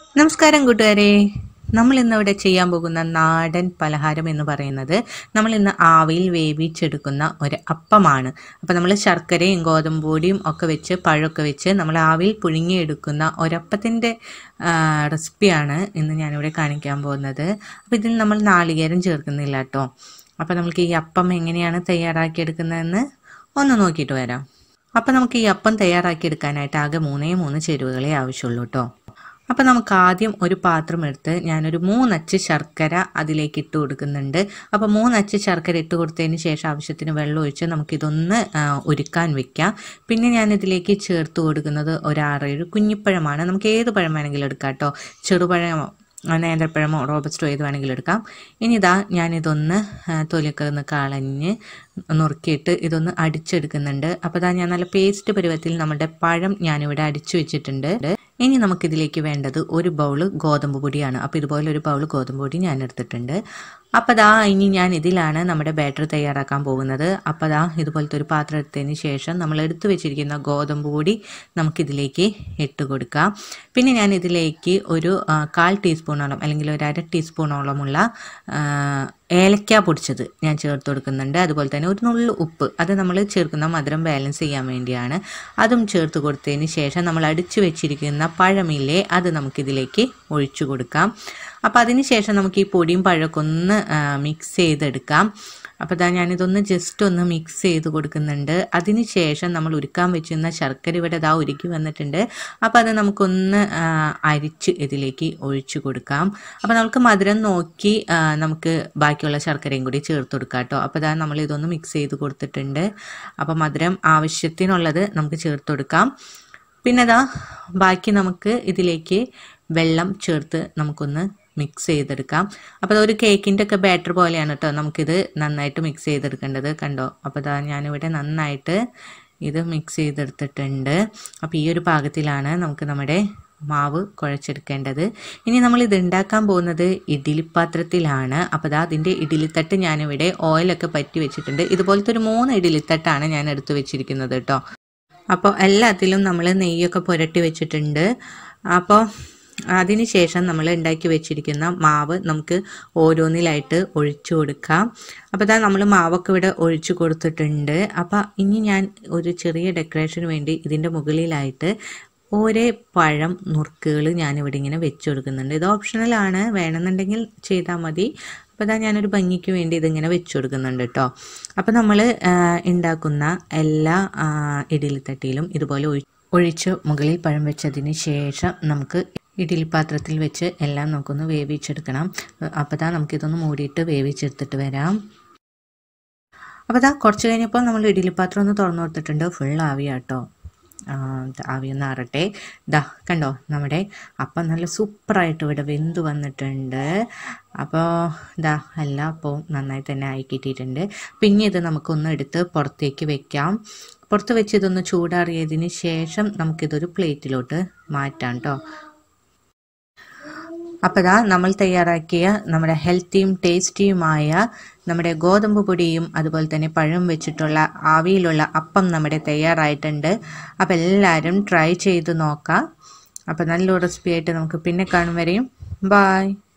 നമസ്കാരം കൂട്ടുകാരെ നമ്മൾ ഇന്ന് ഇവിടെ ചെയ്യാൻ പോകുന്ന നാടൻ പലഹാരം എന്ന് പറയുന്നത് നമ്മൾ ഇന്ന് ആവിയിൽ വേവിച്ചെടുക്കുന്ന ഒരു അപ്പമാണ് അപ്പോൾ നമ്മൾ ശർക്കരയും ഗോതമ്പ് പൊടിയും ഒക്കെ വെച്ച് പഴമൊക്കെ വെച്ച് നമ്മൾ ആവിയിൽ പുഴുങ്ങിയെടുക്കുന്ന ഒരപ്പത്തിൻ്റെ റെസിപ്പിയാണ് ഇന്ന് ഞാനിവിടെ കാണിക്കാൻ പോകുന്നത് അപ്പോൾ ഇതിൽ നമ്മൾ നാളികേരം ചേർക്കുന്നില്ല കേട്ടോ അപ്പോൾ നമുക്ക് ഈ അപ്പം എങ്ങനെയാണ് തയ്യാറാക്കിയെടുക്കുന്നതെന്ന് ഒന്ന് നോക്കിയിട്ട് വരാം അപ്പം നമുക്ക് ഈ അപ്പം തയ്യാറാക്കിയെടുക്കാനായിട്ട് ആകെ മൂന്നേ മൂന്ന് ചേരുവകളെ ആവശ്യമുള്ളൂ കേട്ടോ അപ്പം നമുക്ക് ആദ്യം ഒരു പാത്രം എടുത്ത് ഞാനൊരു മൂന്നച്ച് ശർക്കര അതിലേക്ക് ഇട്ട് കൊടുക്കുന്നുണ്ട് അപ്പോൾ മൂന്നച്ച് ശർക്കര ഇട്ട് കൊടുത്തതിന് ശേഷം ആവശ്യത്തിന് വെള്ളം ഒഴിച്ച് നമുക്കിതൊന്ന് ആ, ഉരുക്കാൻ വെക്കാം പിന്നെ ഞാൻ ഇതിലേക്ക് ചേർത്ത് കൊടുക്കുന്നത് ഒരു ആറേഴ് കുഞ്ഞിപ്പഴമാണ് നമുക്ക് ഏത് പഴം വേണമെങ്കിലും എടുക്കാം കേട്ടോ ചെറുപഴമോ ആ, നേന്ത്രപ്പഴമോ റോബസ്റ്റോ ഏത് വേണമെങ്കിലും എടുക്കാം ഇനി ഇതാ ഞാനിതൊന്ന് ആ, തൊലിയൊക്കെ ഒന്ന് കളഞ്ഞ് നുറുക്കിയിട്ട് ഇതൊന്ന് അടിച്ചെടുക്കുന്നുണ്ട് അപ്പോൾ ഇതാ ഞാൻ നല്ല പേസ്റ്റ് പരുവത്തിൽ നമ്മുടെ പഴം ഞാനിവിടെ അടിച്ചു വെച്ചിട്ടുണ്ട് ഇനി നമുക്കിതിലേക്ക് വേണ്ടത് ഒരു ബൗള് ഗോതമ്പ് പൊടിയാണ് അപ്പോൾ ഇതുപോലെ ഒരു ബൗൾ ഗോതമ്പ് പൊടി ഞാൻ എടുത്തിട്ടുണ്ട് അപ്പോൾ ദാ ഇനി ഞാൻ ഇതിലാണ് നമ്മുടെ ബാറ്റർ തയ്യാറാക്കാൻ പോകുന്നത് അപ്പോൾ ദാ ഇതുപോലത്തെ ഒരു പാത്രം എടുത്തതിന് ശേഷം നമ്മൾ എടുത്തു വെച്ചിരിക്കുന്ന ഗോതമ്പ് പൊടി നമുക്കിതിലേക്ക് ഇട്ട് കൊടുക്കാം പിന്നെ ഞാൻ ഇതിലേക്ക് ഒരു ആ, കാൽ ടീസ്പൂണോളം അല്ലെങ്കിൽ ഒരു അര ടീസ്പൂണോളമുള്ള ആ, ഏലക്ക പൊടിച്ചത് ഞാൻ ചേർത്ത് കൊടുക്കുന്നുണ്ട് അതുപോലെ തന്നെ ഒരു നുള്ളു ഉപ്പ് അത് നമ്മൾ ചേർക്കുന്ന മധുരം ബാലൻസ് ചെയ്യാൻ വേണ്ടിയാണ് അതും ചേർത്ത് കൊടുത്തതിന് ശേഷം നമ്മൾ അടിച്ചു വെച്ചിരിക്കുന്ന പഴമില്ലേ അത് നമുക്കിതിലേക്ക് ഒഴിച്ചു കൊടുക്കാം അപ്പോൾ അതിന് ശേഷം നമുക്ക് ഈ പൊടിയും പഴമൊക്കെ ഒന്ന് മിക്സ് ചെയ്തെടുക്കാം അപ്പോൾ ഇതാ ഞാനിതൊന്ന് ജസ്റ്റ് ഒന്ന് മിക്സ് ചെയ്ത് കൊടുക്കുന്നുണ്ട് അതിന് ശേഷം നമ്മൾ ഉരുക്കാൻ വെച്ചിരുന്ന ശർക്കര ഇവിടെ ഇതാ ഉരുക്കി വന്നിട്ടുണ്ട് അപ്പോൾ അത് നമുക്കൊന്ന് ആ, അരിച്ച് ഇതിലേക്ക് ഒഴിച്ചു കൊടുക്കാം അപ്പോൾ നമുക്ക് മധുരം നോക്കി ആ, നമുക്ക് ബാക്കിയുള്ള ശർക്കരയും കൂടി ചേർത്ത് കൊടുക്കാം കേട്ടോ അപ്പോൾ ഇതാ നമ്മൾ ഇതൊന്ന് മിക്സ് ചെയ്ത് കൊടുത്തിട്ടുണ്ട് അപ്പോൾ മധുരം ആവശ്യത്തിനുള്ളത് നമുക്ക് ചേർത്ത് കൊടുക്കാം പിന്നെ ഇതാ ബാക്കി നമുക്ക് ഇതിലേക്ക് വെള്ളം ചേർത്ത് നമുക്കൊന്ന് മിക്സ് ചെയ്തെടുക്കാം അപ്പോൾ അതൊരു കേക്കിൻ്റെ ഒക്കെ ബാറ്റർ പോലെയാണ് കേട്ടോ നമുക്കിത് നന്നായിട്ട് മിക്സ് ചെയ്തെടുക്കേണ്ടത് കണ്ടോ അപ്പോൾ ഇതാ ഞാനിവിടെ നന്നായിട്ട് ഇത് മിക്സ് ചെയ്തെടുത്തിട്ടുണ്ട് അപ്പോൾ ഈ ഒരു പാകത്തിലാണ് നമുക്ക് നമ്മുടെ മാവ് കുഴച്ചെടുക്കേണ്ടത് ഇനി നമ്മൾ ഇത് ഉണ്ടാക്കാൻ പോകുന്നത് ഇഡ്ഡലി പാത്രത്തിലാണ് അപ്പോൾ ദാ അതിൻ്റെ ഇഡ്ഡലിത്തട്ട് ഞാനിവിടെ ഓയിലൊക്കെ പറ്റി വെച്ചിട്ടുണ്ട് ഇതുപോലത്തെ ഒരു മൂന്ന് ഇഡ്ഡലിത്തട്ടാണ് ഞാൻ എടുത്ത് വെച്ചിരിക്കുന്നത് കേട്ടോ അപ്പോൾ എല്ലാത്തിലും നമ്മൾ നെയ്യൊക്കെ പുരട്ടി വെച്ചിട്ടുണ്ട് അപ്പോൾ അതിന് ശേഷം നമ്മൾ ഉണ്ടാക്കി വെച്ചിരിക്കുന്ന മാവ് നമുക്ക് ഓരോന്നിലായിട്ട് ഒഴിച്ചു കൊടുക്കാം അപ്പോൾ ഇതാ നമ്മൾ മാവൊക്കെ ഇവിടെ ഒഴിച്ചു കൊടുത്തിട്ടുണ്ട് അപ്പോൾ ഇനി ഞാൻ ഒരു ചെറിയ ഡെക്കറേഷന് വേണ്ടി ഇതിൻ്റെ മുകളിലായിട്ട് ഓരോ പഴം നുറുക്കുകൾ ഞാനിവിടെ ഇങ്ങനെ വെച്ച് കൊടുക്കുന്നുണ്ട് ഇത് ഓപ്ഷണലാണ് വേണമെന്നുണ്ടെങ്കിൽ ചെയ്താൽ മതി അപ്പോൾ ഇതാ ഞാനൊരു ഭംഗിക്ക് വേണ്ടി ഇതിങ്ങനെ വെച്ച് കൊടുക്കുന്നുണ്ട് കേട്ടോ അപ്പോൾ നമ്മൾ ഉണ്ടാക്കുന്ന എല്ലാ ആ, ഇഡ്ഡലിത്തട്ടിയിലും ഇതുപോലെ ഒഴി ഒഴിച്ച് മുകളിൽ പഴം വെച്ചതിന് ശേഷം നമുക്ക് ഇഡ്ഡലി പാത്രത്തിൽ വെച്ച് എല്ലാം നമുക്കൊന്ന് വേവിച്ചെടുക്കണം അപ്പോൾ ദാ നമുക്കിതൊന്ന് മൂടിയിട്ട് വേവിച്ചെടുത്തിട്ട് വരാം അപ്പോൾ ദാ കുറച്ച് കഴിഞ്ഞപ്പോൾ നമ്മൾ ഇഡ്ഡലി പാത്രം ഒന്ന് തുറന്നു കൊടുത്തിട്ടുണ്ട് ഫുൾ ആവിയാട്ടോ ആ, ആവിയൊന്ന് ആറട്ടെ ദാ കണ്ടോ നമ്മുടെ അപ്പം നല്ല സൂപ്പറായിട്ട് ഇവിടെ വെന്ത് വന്നിട്ടുണ്ട് അപ്പോൾ ദാ എല്ലാം അപ്പോൾ നന്നായി തന്നെ ആയി കിട്ടിയിട്ടുണ്ട് പിന്നെ ഇത് നമുക്കൊന്ന് എടുത്ത് പുറത്തേക്ക് വെക്കാം പുറത്ത് വെച്ച് ഇതൊന്ന് ചൂടാറിയതിന് ശേഷം നമുക്കിതൊരു പ്ലേറ്റിലോട്ട് മാറ്റാം കേട്ടോ അപ്പോൾ ദാ നമ്മൾ തയ്യാറാക്കിയ നമ്മുടെ ഹെൽത്തിയും ടേസ്റ്റിയുമായ നമ്മുടെ ഗോതമ്പ് പൊടിയും അതുപോലെ തന്നെ പഴം വെച്ചിട്ടുള്ള ആവിയിലുള്ള അപ്പം നമ്മുടെ തയ്യാറായിട്ടുണ്ട് അപ്പോൾ എല്ലാവരും ട്രൈ ചെയ്ത് നോക്കാം അപ്പോൾ നല്ലൊരു റെസിപ്പി ആയിട്ട് നമുക്ക് പിന്നെ കാണും വരെയും ബായ്